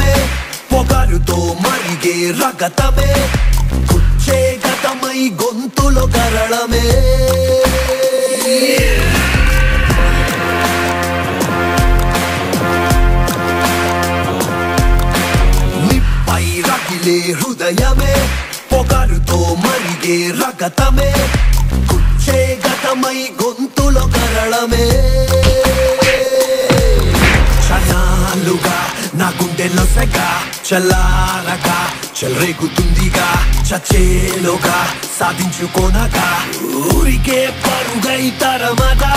క్షణమే పొగరుతో మరిగే రగతమే గుచ్చే గతమై గొంతులో కరళమే నిప్పై రగిలే హృదయమే పొగరుతో మరిగే రగతమే గుచ్చే గతమై గొంతులో కరళమే క్షణాలుగా నా గుండెల్లో సెగ చల్లారగా చెలరేగుతుందిగా చచ్చేలోగా సాధించుకోనగా ఊరికే పరుగై తరమగా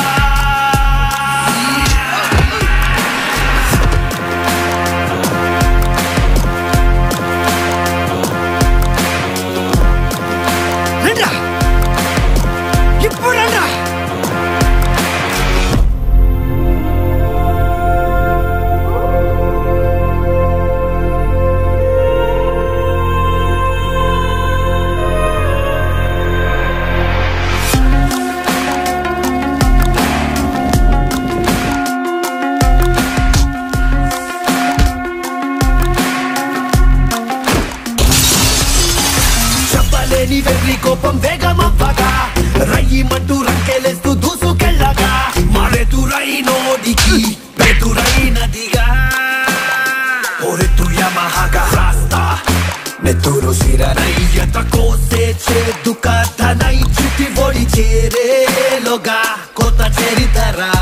రండ్రా ఇప్పుడు రండ్రా చెప్పలేని వెర్రి కోపం వేగమవ్వగా రయ్యిమంటూ రంకెలేస్తూ దూసుకెళ్ళగా మరెదురై నోడికి బెదురైనదిగా ఒరెత్తు యమహగా రాస్తా నెత్తురు శిరనయ్యత కోసే చేదు కథనై చిట్టి ఒడి చేరేలోగా కొత్త చరితరా